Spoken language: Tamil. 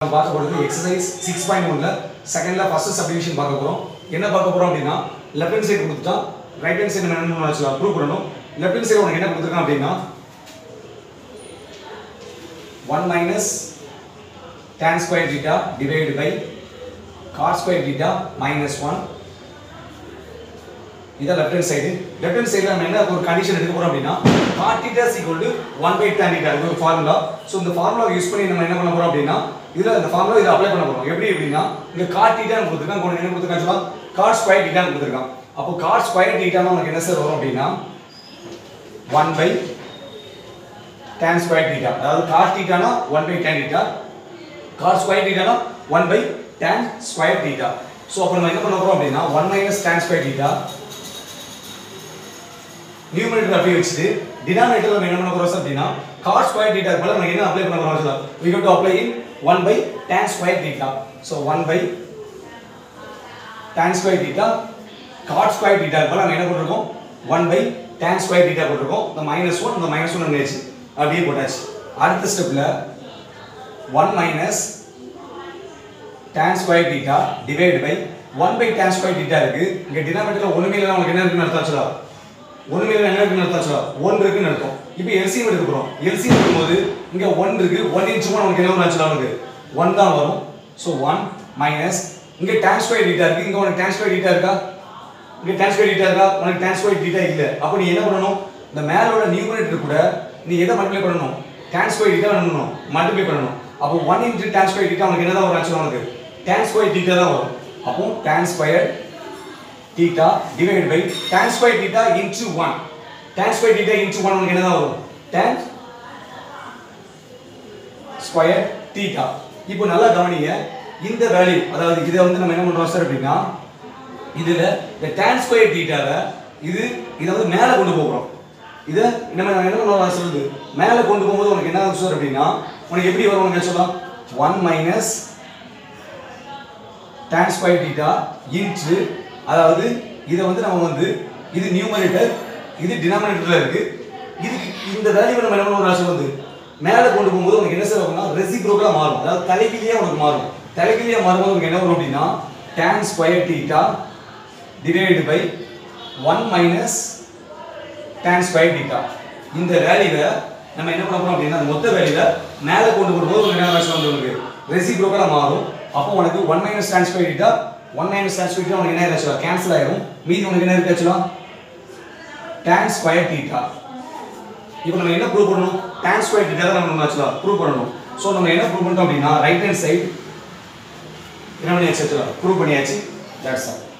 நம்ம பார்க்க போகிறது எக்ஸசைஸ் சிக்ஸ் பாயிண்ட் ஒன்ல செகண்ட்ல ஃபர்ஸ்ட் சப்டிவிஷன் பார்க்க போறோம் என்ன பார்க்க போறோம் அப்படின்னா லெஃப்ட் ஹேண்ட் சைடு கொடுத்துட்டா ரைட் ஹேண்ட் சைடு என்ன பண்ணலாம் ப்ரூவ் பண்ணணும் லெஃப்ட் ஹேண்ட் சைடு உனக்கு என்ன கொடுத்துருக்கான் அப்படின்னா one minus tan square theta divided by cos square theta minus one இதான் left hand side left hand சைடுல நம்ம என்ன ஒரு கண்டிஷன் எடுக்க போறோம் அப்படின்னா cot theta is equal to 1 by tan theta இது ஒரு ஃபார்முலா சோ இந்த ஃபார்முலா யூஸ் பண்ணி நம்ம என்ன பண்ண போறோம் அப்படின்னா இதுல இந்த ஃபார்முலா இத அப்ளை பண்ண போறோம் எப்படி அப்படின்னா இங்க cot theta னு கொடுத்திருக்கான் இங்க என்ன கொடுத்திருக்கான் சொல்ல cot ஸ்கொயர் theta னு கொடுத்திருக்கான் அப்போ cot ஸ்கொயர் theta னா நமக்கு என்ன சார் வரும் அப்படின்னா 1 by tan ஸ்கொயர் theta அதாவது cos theta னா 1 by tan theta cos square theta னா 1 by tan square theta so அப்ப நம்ம என்ன பண்ண போறோம் அப்படின்னா 1 minus tan square theta numerator அப்படியே வச்சுட்டு டினாமினேட்டர் நம்ம என்ன பண்ண போறோம் அப்படின்னா cos ஸ்கொயர் theta போல நம்ம என்ன அப்ளை பண்ண போறோம் சொல்ல we have to apply in 1 by tan square theta so 1 by tan square theta cot square theta போல நம்ம என்ன போட்டுருக்கோம் 1 by tan ஸ்கொயர் theta போட்டுருக்கோம் இந்த மைனஸ் ஒன் இந்த மைனஸ் ஒன் நினைச்சு அப்படியே போட்டாச்சு அடுத்த ஸ்டெப்ல 1 minus tan square theta divided by 1 by tan square theta இருக்கு இங்க டினாமினேட்டர்ல ஒண்ணுமே இல்ல உங்களுக்கு என்ன இருக்குன்னு அர்த்தம் சொல்லுவா ஒண்ணுமே இல்ல என்ன இருக்குன்னு அர்த்தம் சொல்லுவா 1 இருக்குன்னு அர்த்தம் இப்போ எல்சிஎம் எடுக்க போறோம் எல்சிஎம் எடுக்கும்போது இங்க 1 இருக்கு 1 இன்ச்சு 1 உங்களுக்கு என்ன வரும் சொல்லுவா உங்களுக்கு 1 தான் வரும் சோ 1 மைனஸ் இங்க tan ஸ்கொயர் theta இருக்கு இங்க உனக்கு tan ஸ்கொயர் theta இருக்கா இங்க tan ஸ்கொயர் theta இருக்கா உனக்கு tan ஸ்கொயர் theta இல்ல அப்ப நீ என்ன பண்ணணும் இந்த மேல உள்ள நியூமரேட்டர் கூட நீ எதை மல்டிப்ளை பண்ணணும் tan ஸ்கொயர் theta பண்ணணும் மல்டிப்ளை பண்ணணும் அப்போ 1 into tan ஸ்கொயர் theta உனக்கு என்னதான் வரும் ஆக்சுவலா உனக்கு tan ஸ்கொயர் theta தான் வரும் அப்போ tan square theta divided by tan square theta into 1 tan square theta into 1 உனக்கு என்னதான் வரும் tan ஸ்கொயர் theta இப்போ நல்லா கவனிங்க இந்த வேல்யூ அதாவது இதை வந்து நம்ம என்ன பண்றோம் சார் அப்படின்னா இதுல இந்த tan ஸ்கொயர் தீட்டாவை இது இதை வந்து மேல கொண்டு போகிறோம் இதை நம்ம என்ன பண்ணுவோம் சொல்லுது மேல கொண்டு போகும்போது உனக்கு என்ன ஆகும் சார் அப்படின்னா உனக்கு எப்படி வரும் உனக்கு சொல்லலாம் one minus tan square theta into அதாவது இதை வந்து நம்ம வந்து இது நியூமரேட்டர் இது டினாமினேட்டர்ல இருக்கு இது இந்த வேல்யூ நம்ம என்ன பண்ணுவோம் ராசி வந்து மேல கொண்டு போகும்போது உனக்கு என்ன சார் ஆகும்னா ரெசிப்ரோக்கலா மாறும் அதாவது தலைகீழியா உனக்கு மாறும் தலைகீழியா மாறும்போது உனக்கு என்ன வரும் அப்படின்னா tan square theta divided by 1 minus tan square theta இந்த வேல்யூவை நம்ம என்ன பண்ண போறோம் அப்படின்னா அந்த மொத்த வேல்யூவை மேல கொண்டு போகும்போது உங்களுக்கு என்ன ராசி வந்து உங்களுக்கு ரெசிப்ரோக்கலா மாறும் அப்போ உனக்கு 1 minus tan square theta 1 minus tan square theta உனக்கு என்ன ஆச்சுலாம் கேன்சல் ஆயிரும் மீதி உனக்கு என்ன இருக்கு ஆச்சுலாம் tan ஸ்கொயர் தீட்டா இப்போ நம்ம என்ன ப்ரூவ் பண்ணணும் tan ஸ்கொயர் தீட்டா தான் நம்ம ஆச்சுலாம் ப்ரூவ் பண்ணணும் ஸோ நம்ம என்ன ப்ரூவ் பண்ணிட்டோம் அப்படின்னா ரைட் ஹேண்ட் சைடு என்ன பண்ணியாச்சு ப்ரூவ் பண்ணியாச்சு தட்ஸ் ஆல்